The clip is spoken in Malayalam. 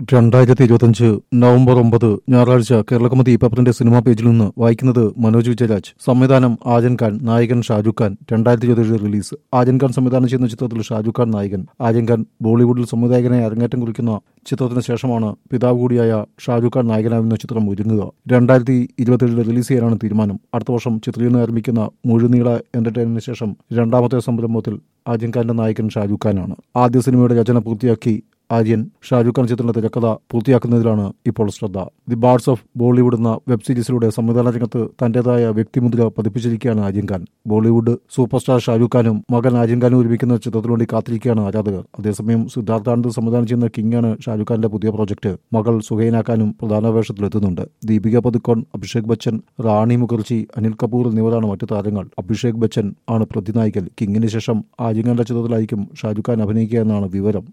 രണ്ടായിരത്തി ഇരുപത്തിയഞ്ച് നവംബർ ഒമ്പത് ഞായറാഴ്ച കേരളകൗമുദി പേപ്പറിന്റെ സിനിമാ പേജിൽ നിന്ന് വായിക്കുന്നത് മനോജ് വിജയരാജ് സംവിധാനം ആജൻ ഖാൻ നായകൻ ഷാജുഖ് ഖാൻ രണ്ടായിരത്തി ഇരുപത്തിയേഴ് റിലീസ് ആജൻ ഖാൻ സംവിധാനം ചെയ്യുന്ന ചിത്രത്തിൽ ഷാജുഖ് ഖാൻ നായകൻ ആജൻ ഖാൻ ബോളിവുഡിൽ സംവിധായകനായി അരങ്ങേറ്റം കുറിക്കുന്ന ചിത്രത്തിന് ശേഷമാണ് പിതാവ് കൂടിയായ ഷാജുഖ് ഖാൻ നായകനാകുന്ന ചിത്രം ഒരുങ്ങുക രണ്ടായിരത്തി ഇരുപത്തിയേഴിൽ റിലീസ് ചെയ്യാനാണ് തീരുമാനം അടുത്ത വർഷം ചിത്രീകരണം ആരംഭിക്കുന്ന മുഴുനീള എന്റർടൈനറിന് ശേഷം രണ്ടാമത്തെ സംരംഭത്തിൽ ആജൻ ഖാന്റെ നായകൻ ഷാജുഖ് ഖാനാണ് ആദ്യ സിനിമയുടെ രചന പൂർത്തിയാക്കി ആര്യൻ ഷാജുഖ് ഖാൻ ചിത്രത്തിന്റെ തിരക്കഥ പൂർത്തിയാക്കുന്നതിലാണ് ഇപ്പോൾ ശ്രദ്ധ ദി ബാർഡ്സ് ഓഫ് ബോളിവുഡ് എന്ന വെബ് സീരീസിലൂടെ സംവിധാന രംഗത്ത് തന്റേതായ വ്യക്തിമുദ്ര പതിപ്പിച്ചിരിക്കുകയാണ് Aryan Khan Bollywood super star Shahrukh ഖാനും മകൻ ആര്യൻ ഖാനും ഒരുമിക്കുന്ന ചിത്രത്തിനു വേണ്ടി കാത്തിരിക്കുകയാണ് ആരാധകർ അതേസമയം സിദ്ധാർത്ഥാനന്ദ് സംവിധാനം ചെയ്യുന്ന കിങ്ങാണ് ഷാജുഖ് ഖാന്റെ പുതിയ പ്രോജക്ട് മകൾ സുഹൈനാക്കാനും പ്രധാന വേഷത്തിലെത്തുന്നുണ്ട് ദീപിക പതുക്കോൺ അഭിഷേക് ബച്ചൻ റാണി മുഖർജി അനിൽ കപൂർ എന്നിവരാണ് മറ്റു താരങ്ങൾ അഭിഷേക് ബച്ചൻ ആണ് പ്രതിനായകൻ കിങ്ങിന് ശേഷം ആര്യൻ ഖാന്റെ ചിത്രത്തിലായിരിക്കും ഷാജുഖ് ഖാൻ അഭിനയിക്കുക എന്നാണ് വിവരം